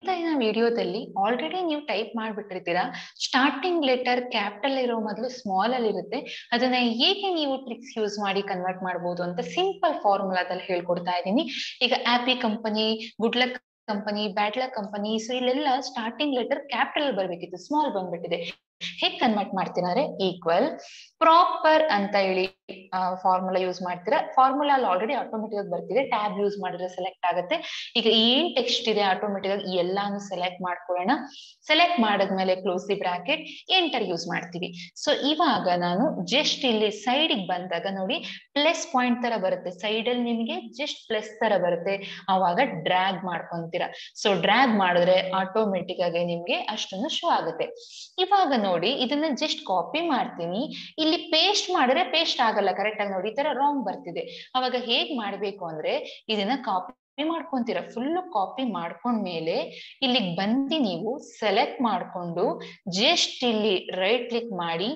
ಇವತ್ತಿನ ವಿಡಿಯೋದಲ್ಲಿ ಆಲ್ರೆಡಿ ನೀವು ಟೈಪ್ ಮಾಡ್ಬಿಟ್ಟಿರ್ತೀರಾ ಸ್ಟಾರ್ಟಿಂಗ್ ಲೆಟರ್ ಕ್ಯಾಪಿಟಲ್ ಇರೋ ಮೊದಲು ಸ್ಮಾಲ್ ಅಲ್ಲಿ ಇರುತ್ತೆ ಅದನ್ನ ಹೇಗೆ ನೀವು ಟ್ರಿಕ್ಸ್ ಯೂಸ್ ಮಾಡಿ ಕನ್ವರ್ಟ್ ಮಾಡಬಹುದು ಅಂತ ಸಿಂಪಲ್ ಫಾರ್ಮುಲಾದಲ್ಲಿ ಹೇಳ್ಕೊಡ್ತಾ ಇದ್ದೀನಿ ಈಗ happy company good luck company bad luck company so ಇಲ್ಲೆಲ್ಲ ಸ್ಟಾರ್ಟಿಂಗ್ ಲೆಟರ್ ಕ್ಯಾಪಿಟಲ್ ಬರ್ಬೇಕಿತ್ತು ಸ್ಮಾಲ್ ಬಂದ್ಬಿಟ್ಟಿದೆ ಹೇಗ್ ಕನ್ವರ್ಟ್ ಮಾಡ್ತೀರಾ ಅಂದ್ರೆ ಈಕ್ವಲ್ ಪ್ರಾಪರ್ ಅಂತ ಹೇಳಿ ಫಾರ್ಮುಲಾ ಯೂಸ್ ಮಾಡ್ತೀರಾ ಫಾರ್ಮುಲಾ ಅಲ್ಲಿ ಆಲ್ರೆಡಿ ಆಟೋಮೆಟಿಕ್ ಆಗಿ ಬರ್ತಿದೆ ಟ್ಯಾಬ್ ಯೂಸ್ ಮಾಡಿದ್ರೆ ಸೆಲೆಕ್ಟ್ ಆಗುತ್ತೆ ಈಗ ಏನ್ ಟೆಕ್ಸ್ಟ್ ಇದೆ ಆಟೋಮೆಟಿಕ್ ಆಗಿ ಎಲ್ಲಾನು ಸೆಲೆಕ್ಟ್ ಮಾಡ್ಕೊಳ್ಳೋಣ ಸೆಲೆಕ್ಟ್ ಮಾಡಿದ್ಮೇಲೆ close the bracket enter use ಮಾಡ್ತೀವಿ ಸೊ ಇವಾಗ ನಾನು ಜಸ್ಟ್ ಇಲ್ಲಿ ಸೈಡ್ ಬಂದಾಗ ನೋಡಿ ಪ್ಲಸ್ ಪಾಯಿಂಟ್ ತರ ಬರುತ್ತೆ ಸೈಡ್ ಅಲ್ಲಿ ನಿಮಗೆ ಜಸ್ಟ್ ಪ್ಲಸ್ ತರ ಬರುತ್ತೆ ಅವಾಗ ಡ್ರ್ಯಾಗ್ ಮಾಡ್ಕೊಂತೀರಾ ಸೊ ಡ್ರ್ಯಾಗ್ ಮಾಡಿದ್ರೆ ಆಟೋಮೆಟಿಕ್ ಆಗಿ ನಿಮ್ಗೆ ಅಷ್ಟೊಂದು ಶೋ ಆಗುತ್ತೆ ಇವಾಗ ನೋಡಿ ಇದನ್ನ ಜಸ್ಟ್ ಕಾಪಿ ಮಾಡ್ತೀನಿ ಇಲ್ಲಿ ಪೇಸ್ಟ್ ಮಾಡಿದ್ರೆ ಪೇಸ್ಟ್ ಆಗಲ್ಲ ಕರೆಕ್ಟ್ ಆಗಿ ನೋಡಿ ಈ ತರ ರಾಂಗ್ ಬರ್ತಿದೆ ಅವಾಗ ಹೇಗ್ ಮಾಡ್ಬೇಕು ಅಂದ್ರೆ ಇದನ್ನ ಕಾಪಿ ಮಾಡ್ಕೊಂತೀರ ಫುಲ್ ಕಾಪಿ ಮಾಡ್ಕೊಂಡ್ಮೇಲೆ ಇಲ್ಲಿಗೆ ಬಂದು ನೀವು ಸೆಲೆಕ್ಟ್ ಮಾಡ್ಕೊಂಡು ಜಸ್ಟ್ ಇಲ್ಲಿ ರೈಟ್ ಕ್ಲಿಕ್ ಮಾಡಿ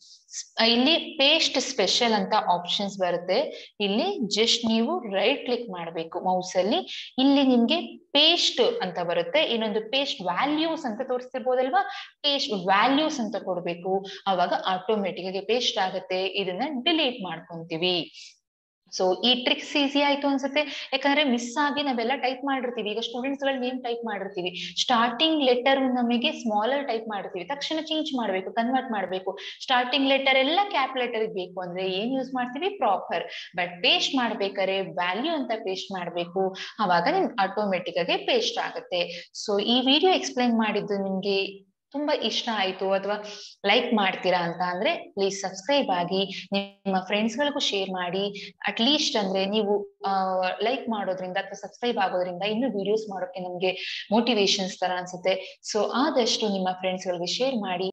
ಇಲ್ಲಿ ಪೇಸ್ಟ್ ಸ್ಪೆಷಲ್ ಅಂತ ಆಪ್ಷನ್ಸ್ ಬರುತ್ತೆ ಇಲ್ಲಿ ಜಸ್ಟ್ ನೀವು ರೈಟ್ ಕ್ಲಿಕ್ ಮಾಡಬೇಕು ಮೌಸ್ ಅಲ್ಲಿ ಇಲ್ಲಿ ನಿಮ್ಗೆ ಪೇಸ್ಟ್ ಅಂತ ಬರುತ್ತೆ ಇನ್ನೊಂದು ಪೇಸ್ಟ್ ವ್ಯಾಲ್ಯೂಸ್ ಅಂತ ತೋರಿಸ್ತಿರ್ಬೋದಲ್ವಾ ಪೇಸ್ಟ್ ವ್ಯಾಲ್ಯೂಸ್ ಅಂತ ಕೊಡ್ಬೇಕು ಅವಾಗ ಆಟೋಮೆಟಿಕ್ ಆಗಿ ಪೇಸ್ಟ್ ಆಗುತ್ತೆ ಇದನ್ನ ಡಿಲೀಟ್ ಮಾಡ್ಕೊಂತೀವಿ ಸೊ ಈ ಟ್ರಿಕ್ಸ್ ಈಸಿ ಆಯ್ತು ಅನ್ಸುತ್ತೆ ಯಾಕಂದ್ರೆ ಮಿಸ್ ಆಗಿ ನಾವೆಲ್ಲ ಟೈಪ್ ಮಾಡಿರ್ತೀವಿ ಈಗ ಸ್ಟೂಡೆಂಟ್ಸ್ ಗಳು ನೇಮ್ ಟೈಪ್ ಮಾಡಿರ್ತೀವಿ ಸ್ಟಾರ್ಟಿಂಗ್ ಲೆಟರ್ ನಮಗೆ ಸ್ಮಾಲರ್ ಟೈಪ್ ಮಾಡಿರ್ತೀವಿ ತಕ್ಷಣ ಚೇಂಜ್ ಮಾಡ್ಬೇಕು ಕನ್ವರ್ಟ್ ಮಾಡ್ಬೇಕು ಸ್ಟಾರ್ಟಿಂಗ್ ಲೆಟರ್ ಎಲ್ಲ ಕ್ಯಾಪ್ ಲೆಟರ್ ಬೇಕು ಅಂದ್ರೆ ಏನ್ ಯೂಸ್ ಮಾಡ್ತೀವಿ ಪ್ರಾಪರ್ ಬಟ್ ಪೇಸ್ಟ್ ಮಾಡ್ಬೇಕಾದ್ರೆ ವ್ಯಾಲ್ಯೂ ಅಂತ ಪೇಸ್ಟ್ ಮಾಡ್ಬೇಕು ಅವಾಗ ನಿಮ್ ಆಟೋಮೆಟಿಕ್ ಆಗಿ ಪೇಸ್ಟ್ ಆಗುತ್ತೆ ಸೊ ಈ ವಿಡಿಯೋ ಎಕ್ಸ್ಪ್ಲೈನ್ ಮಾಡಿದ್ದು ನಿಮ್ಗೆ ತುಂಬಾ ಇಷ್ಟ ಆಯ್ತು ಅಥವಾ ಲೈಕ್ ಮಾಡ್ತೀರಾ ಅಂತ ಅಂದ್ರೆ ಪ್ಲೀಸ್ ಸಬ್ಸ್ಕ್ರೈಬ್ ಆಗಿ ನಿಮ್ಮ ಫ್ರೆಂಡ್ಸ್ ಗಳಿಗೂ ಶೇರ್ ಮಾಡಿ ಅಟ್ ಲೀಸ್ಟ್ ಅಂದ್ರೆ ನೀವು ಲೈಕ್ ಮಾಡೋದ್ರಿಂದ ಅಥವಾ ಸಬ್ಸ್ಕ್ರೈಬ್ ಆಗೋದ್ರಿಂದ ಇನ್ನು ವಿಡಿಯೋಸ್ ಮಾಡೋಕೆ ನಮ್ಗೆ ಮೋಟಿವೇಶನ್ಸ್ ತರ ಅನ್ಸುತ್ತೆ ಸೊ ಆದಷ್ಟು ನಿಮ್ಮ ಫ್ರೆಂಡ್ಸ್ ಗಳಿಗೆ ಶೇರ್ ಮಾಡಿ